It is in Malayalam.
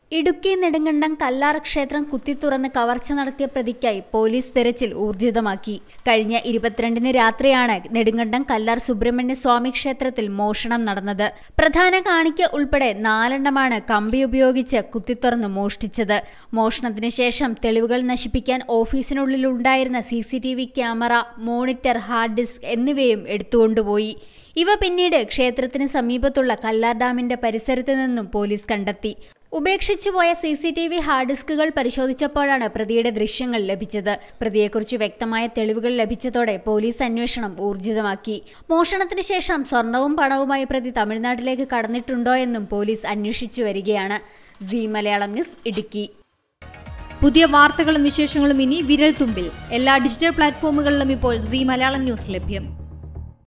ഇടുക്കി നെടുങ്കണ്ടം കല്ലാർ ക്ഷേത്രം കുത്തിത്തുറന്ന് കവർച്ച നടത്തിയ പ്രതിക്കായി പോലീസ് തെരച്ചിൽ ഊർജിതമാക്കി കഴിഞ്ഞ ഇരുപത്തിരണ്ടിന് രാത്രിയാണ് നെടുങ്കണ്ടം കല്ലാർ സുബ്രഹ്മണ്യ സ്വാമി ക്ഷേത്രത്തിൽ മോഷണം നടന്നത് പ്രധാന കാണിക്ക ഉൾപ്പെടെ നാലെണ്ണമാണ് കമ്പി ഉപയോഗിച്ച് കുത്തിത്തുറന്ന് മോഷ്ടിച്ചത് മോഷണത്തിന് ശേഷം തെളിവുകൾ നശിപ്പിക്കാൻ ഓഫീസിനുള്ളിൽ ഉണ്ടായിരുന്ന C C T V camera monitor hard disk എന്നിവയും എടുത്തുകൊണ്ടുപോയി ഇവ പിന്നീട് ക്ഷേത്രത്തിന് സമീപത്തുള്ള കല്ലാർ ഡാമിന്റെ പരിസരത്ത് നിന്നും പോലീസ് കണ്ടെത്തി ഉപേക്ഷിച്ചുപോയ C C T V hard ഡിസ്കുകൾ പരിശോധിച്ചപ്പോഴാണ് പ്രതിയുടെ ദൃശ്യങ്ങൾ ലഭിച്ചത് പ്രതിയെക്കുറിച്ച് വ്യക്തമായ തെളിവുകൾ ലഭിച്ചതോടെ പോലീസ് അന്വേഷണം ഊർജിതമാക്കി മോഷണത്തിന് ശേഷം സ്വർണവും പണവുമായി പ്രതി തമിഴ്നാട്ടിലേക്ക് കടന്നിട്ടുണ്ടോ എന്നും പോലീസ് അന്വേഷിച്ചു വരികയാണ് സി മലയാളം ന്യൂസ് ഇടുക്കി പുതിയ വാർത്തകളും വിശേഷങ്ങളും ഇനി വിരൽ തുമ്പിൽ എല്ലാ ഡിജിറ്റൽ പ്ലാറ്റ്ഫോമുകളിലും ഇപ്പോൾ സി മലയാളം ന്യൂസ് ലഭ്യം